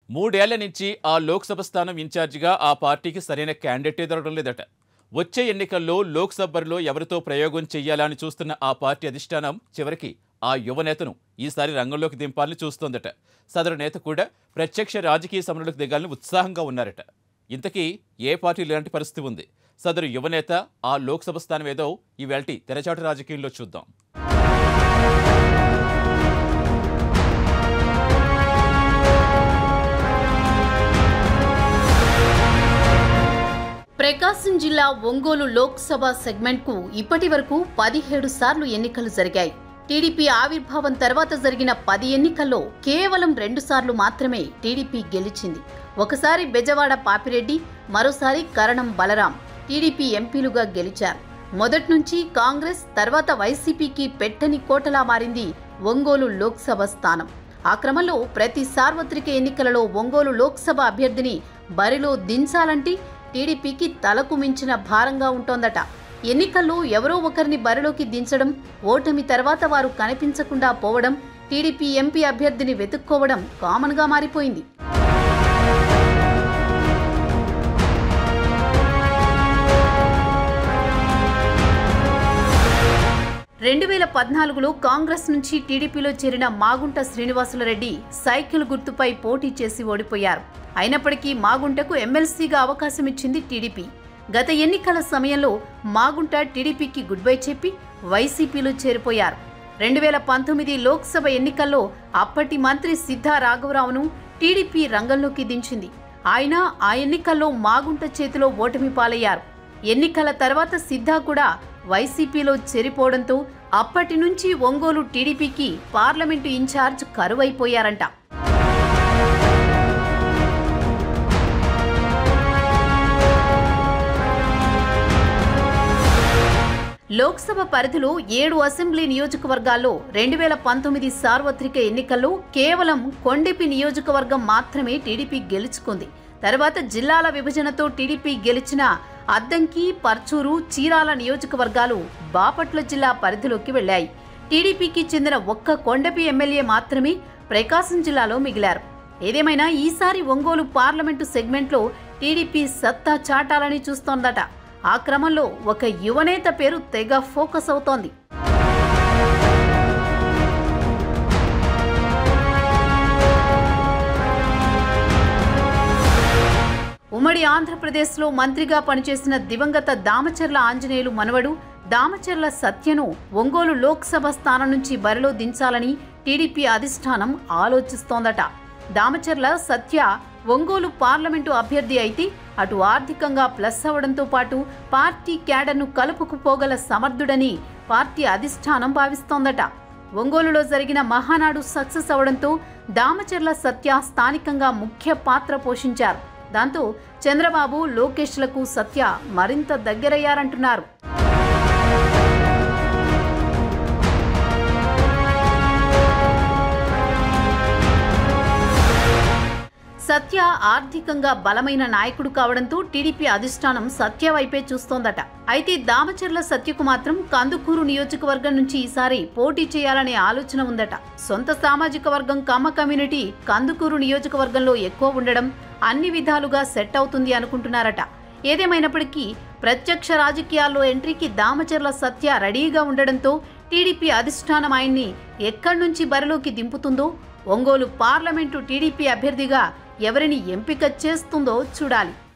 మూడేళ్ల నుంచి ఆ లోక్సభ స్థానం ఇన్ఛార్జిగా ఆ పార్టీకి సరైన క్యాండిడేటే దొరకడం లేదట వచ్చే ఎన్నికల్లో లోక్సభ బరిలో ఎవరితో ప్రయోగం చెయ్యాలని చూస్తున్న ఆ పార్టీ అధిష్టానం చివరికి ఆ యువ నేతను ఈసారి రంగంలోకి దింపాలని చూస్తోందట సదరు నేత కూడా ప్రత్యక్ష రాజకీయ సమరంలోకి దిగాలని ఉత్సాహంగా ఉన్నారట ఇంతకీ ఏ పార్టీ ఇలాంటి పరిస్థితి ఉంది సదరు యువనేత ఆ లోక్సభ స్థానం ఏదో ఈ వేల్టి తెరచాటు రాజకీయంలో చూద్దాం ప్రకాశం జిల్లా ఒంగోలు లోక్సభ సెగ్మెంట్కు ఇప్పటి వరకు పదిహేడు సార్లు ఎన్నికలు జరిగాయి టీడీపీ ఆవిర్భావం తర్వాత జరిగిన పది ఎన్నికల్లో కేవలం రెండు సార్లు మాత్రమే టీడీపీ గెలిచింది ఒకసారి బెజవాడ పాపిరెడ్డి మరోసారి కరణం బలరాం టీడీపీ ఎంపీలుగా గెలిచారు మొదటి నుంచి కాంగ్రెస్ తర్వాత వైసీపీకి పెట్టని కోటలా మారింది ఒంగోలు లోక్సభ స్థానం ఆ క్రమంలో ప్రతి సార్వత్రిక ఎన్నికలలో ఒంగోలు లోక్సభ అభ్యర్థిని బరిలో దించాలంటే టీడీపీకి తలకు మించిన భారంగా ఉంటోందట ఎన్నికల్లో ఎవరో ఒకరిని బరిలోకి దించడం ఓటమి తర్వాత వారు కనిపించకుండా పోవడం టీడీపీ ఎంపీ అభ్యర్థిని వెతుక్కోవడం కామన్గా మారిపోయింది రెండు వేల పద్నాలుగులో కాంగ్రెస్ నుంచి టీడీపీలో చేరిన మాగుంట శ్రీనివాసులరెడ్డి సైకిల్ గుర్తుపై పోటీ చేసి ఓడిపోయారు అయినప్పటికీ మాగుంటకు ఎమ్మెల్సీగా అవకాశం ఇచ్చింది టీడీపీ గత ఎన్నికల సమయంలో మాగుంట టీడీపీకి గుడ్ బై చెప్పి వైసీపీలో చేరిపోయారు రెండు వేల పంతొమ్మిది లోక్సభ ఎన్నికల్లో అప్పటి మంత్రి సిద్ధా రాఘవరావును టీడీపీ రంగంలోకి దించింది ఆయన ఆ ఎన్నికల్లో మాగుంట చేతిలో ఓటమి పాలయ్యారు ఎన్నికల తర్వాత సిద్ధా కూడా వైసీపీలో చేరిపోవడంతో అప్పటి నుంచి ఒంగోలు టీడీపీకి పార్లమెంటు ఇన్ఛార్జ్ కరువైపోయారంట లోక్సభ పరిధిలో ఏడు అసెంబ్లీ నియోజకవర్గాల్లో రెండు వేల పంతొమ్మిది సార్వత్రిక ఎన్నికల్లో కేవలం కొండెపి నియోజకవర్గం మాత్రమే టీడీపీ గెలుచుకుంది తర్వాత జిల్లాల విభజనతో టీడీపీ గెలిచిన అద్దంకి పర్చూరు చీరాల నియోజకవర్గాలు బాపట్ల జిల్లా పరిధిలోకి వెళ్లాయి టీడీపీకి చెందిన ఒక్క కొండపి ఎమ్మెల్యే మాత్రమే ప్రకాశం జిల్లాలో మిగిలారు ఏదేమైనా ఈసారి ఒంగోలు పార్లమెంటు సెగ్మెంట్లో టీడీపీ సత్తా చాటాలని చూస్తోందట ఆ క్రమంలో ఒక యువనేత పేరు తెగ ఫోకస్ అవుతోంది ఉమ్మడి ఆంధ్రప్రదేశ్లో మంత్రిగా పనిచేసిన దివంగత దామచర్ల ఆంజనేయులు మనవడు దామచర్ల సత్యను ఒంగోలు లోక్సభ స్థానం నుంచి బరిలో దించాలని టీడీపీ అధిష్టానం ఆలోచిస్తోందట దామచర్ల సత్య ఒంగోలు పార్లమెంటు అభ్యర్థి అయితే అటు ఆర్థికంగా ప్లస్ అవడంతో పాటు పార్టీ క్యాడర్ను కలుపుకుపోగల సమర్థుడని పార్టీ అధిష్టానం భావిస్తోందట ఒంగోలులో జరిగిన మహానాడు సక్సెస్ అవడంతో దామచర్ల సత్య స్థానికంగా ముఖ్య పాత్ర పోషించారు దాంతో చంద్రబాబు లోకేష్లకు సత్య మరింత దగ్గరయ్యారంటున్నారు సత్య ఆర్థికంగా బలమైన నాయకుడు కావడంతో టీడీపీ అధిష్టానం సత్య వైపే చూస్తోందట అయితే దామచర్ల సత్యకు మాత్రం కందుకూరు నియోజకవర్గం నుంచి ఈసారి పోటీ చేయాలనే ఆలోచన ఉందట సొంత సామాజిక వర్గం కమ్మ కమ్యూనిటీ కందుకూరు నియోజకవర్గంలో ఎక్కువ ఉండడం అన్ని విధాలుగా సెట్ అవుతుంది అనుకుంటున్నారట ఏదేమైనప్పటికీ ప్రత్యక్ష రాజకీయాల్లో ఎంట్రీకి దామచర్ల సత్య రెడీగా ఉండడంతో టీడీపీ అధిష్టానం ఆయన్ని ఎక్కడి నుంచి బరిలోకి దింపుతుందో ఒంగోలు పార్లమెంటు టీడీపీ అభ్యర్థిగా ఎవరిని ఎంపిక చేస్తుందో చూడాలి